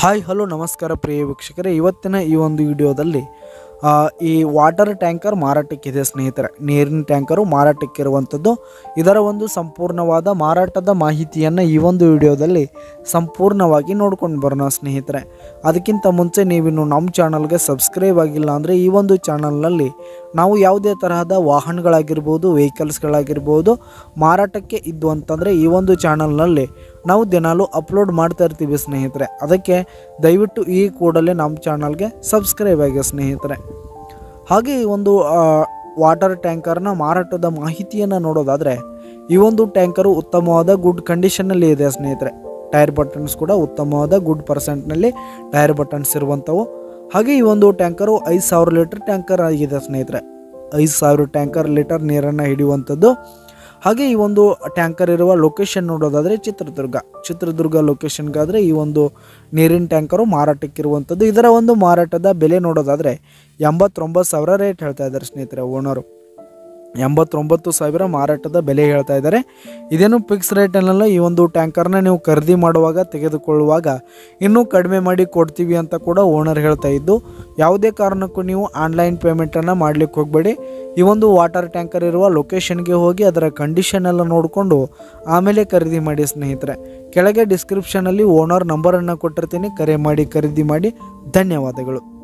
hi hello ನಮಸ್ಕಾರ ಪ್ರಿಯ ವೀಕ್ಷಕರೇ ಇವತ್ತಿನ ಈ ಒಂದು ವಿಡಿಯೋದಲ್ಲಿ ಆ, ಈ ವಾಟರ್ ಟ್ಯಾಂಕರ್ ಮಾರಾಟಕ್ಕಿದೆ ಸ್ನೇಹಿತರೆ ನೀರಿನ ಟ್ಯಾಂಕರು ಮಾರಾಟಕ್ಕಿರುವಂಥದ್ದು ಇದರ ಒಂದು ಸಂಪೂರ್ಣವಾದ ಮಾರಾಟದ ಮಾಹಿತಿಯನ್ನು ಈ ಒಂದು ವಿಡಿಯೋದಲ್ಲಿ ಸಂಪೂರ್ಣವಾಗಿ ನೋಡ್ಕೊಂಡು ಬರೋಣ ಸ್ನೇಹಿತರೆ ಅದಕ್ಕಿಂತ ಮುಂಚೆ ನೀವಿನ್ನು ನಮ್ಮ ಚಾನಲ್ಗೆ ಸಬ್ಸ್ಕ್ರೈಬ್ ಆಗಿಲ್ಲ ಅಂದರೆ ಈ ಒಂದು ಚಾನಲ್ನಲ್ಲಿ ನಾವು ಯಾವುದೇ ತರಹದ ವಾಹನಗಳಾಗಿರ್ಬೋದು ವೆಹಿಕಲ್ಸ್ಗಳಾಗಿರ್ಬೋದು ಮಾರಾಟಕ್ಕೆ ಇದ್ದು ಅಂತಂದರೆ ಈ ಒಂದು ಚಾನಲ್ನಲ್ಲಿ ನಾವು ದಿನಾಲೂ ಅಪ್ಲೋಡ್ ಮಾಡ್ತಾ ಇರ್ತೀವಿ ಸ್ನೇಹಿತರೆ ಅದಕ್ಕೆ ದಯವಿಟ್ಟು ಈ ಕೂಡಲೇ ನಮ್ಮ ಚಾನಲ್ಗೆ ಸಬ್ಸ್ಕ್ರೈಬ್ ಆಗಿ ಸ್ನೇಹಿತರೆ ಹಾಗೆ ಈ ಒಂದು ಆ, ವಾಟರ್ ಟ್ಯಾಂಕರ್ನ ಮಾರಾಟದ ಮಾಹಿತಿಯನ್ನು ನೋಡೋದಾದರೆ ಈ ಒಂದು ಟ್ಯಾಂಕರು ಉತ್ತಮವಾದ ಗುಡ್ ಕಂಡೀಷನ್ನಲ್ಲಿ ಇದೆ ಸ್ನೇಹಿತರೆ ಟೈರ್ ಬಟನ್ಸ್ ಕೂಡ ಉತ್ತಮವಾದ ಗುಡ್ ಪರ್ಸೆಂಟ್ನಲ್ಲಿ ಟೈರ್ ಬಟನ್ಸ್ ಇರುವಂಥವು ಹಾಗೆ ಈ ಒಂದು ಟ್ಯಾಂಕರು ಐದು ಸಾವಿರ ಲೀಟರ್ ಟ್ಯಾಂಕರ್ ಆಗಿದೆ ಸ್ನೇಹಿತರೆ ಐದು ಸಾವಿರ ಟ್ಯಾಂಕರ್ ಲೀಟರ್ ನೀರನ್ನು ಹಿಡಿಯುವಂಥದ್ದು ಹಾಗೆ ಈ ಒಂದು ಟ್ಯಾಂಕರ್ ಇರುವ ಲೊಕೇಶನ್ ನೋಡೋದಾದರೆ ಚಿತ್ರದುರ್ಗ ಚಿತ್ರದುರ್ಗ ಲೊಕೇಶನ್ಗಾದರೆ ಈ ಒಂದು ನೀರಿನ ಟ್ಯಾಂಕರು ಮಾರಾಟಕ್ಕಿರುವಂಥದ್ದು ಇದರ ಒಂದು ಮಾರಾಟದ ಬೆಲೆ ನೋಡೋದಾದರೆ ಎಂಬತ್ತೊಂಬತ್ತು ಸಾವಿರ ರೇಟ್ ಹೇಳ್ತಾ ಇದ್ದಾರೆ ಸ್ನೇಹಿತರೆ ಓನರು ಎಂಬತ್ತೊಂಬತ್ತು ಸಾವಿರ ಮಾರಾಟದ ಬೆಲೆ ಹೇಳ್ತಾ ಇದ್ದಾರೆ ಇದೇನು ಫಿಕ್ಸ್ ರೇಟನ್ನೆಲ್ಲ ಈ ಒಂದು ಟ್ಯಾಂಕರ್ನ ನೀವು ಖರೀದಿ ಮಾಡುವಾಗ ತೆಗೆದುಕೊಳ್ಳುವಾಗ ಇನ್ನೂ ಕಡಿಮೆ ಮಾಡಿ ಕೊಡ್ತೀವಿ ಅಂತ ಕೂಡ ಓನರ್ ಹೇಳ್ತಾ ಇದ್ದು ಯಾವುದೇ ಕಾರಣಕ್ಕೂ ನೀವು ಆನ್ಲೈನ್ ಪೇಮೆಂಟನ್ನು ಮಾಡಲಿಕ್ಕೆ ಹೋಗಬೇಡಿ ಈ ಒಂದು ವಾಟರ್ ಟ್ಯಾಂಕರ್ ಇರುವ ಲೊಕೇಶನ್ಗೆ ಹೋಗಿ ಅದರ ಕಂಡೀಷನ್ ಎಲ್ಲ ನೋಡಿಕೊಂಡು ಆಮೇಲೆ ಖರೀದಿ ಮಾಡಿ ಸ್ನೇಹಿತರೆ ಕೆಳಗೆ ಡಿಸ್ಕ್ರಿಪ್ಷನಲ್ಲಿ ಓನರ್ ನಂಬರನ್ನು ಕೊಟ್ಟಿರ್ತೀನಿ ಕರೆ ಮಾಡಿ ಖರೀದಿ ಮಾಡಿ ಧನ್ಯವಾದಗಳು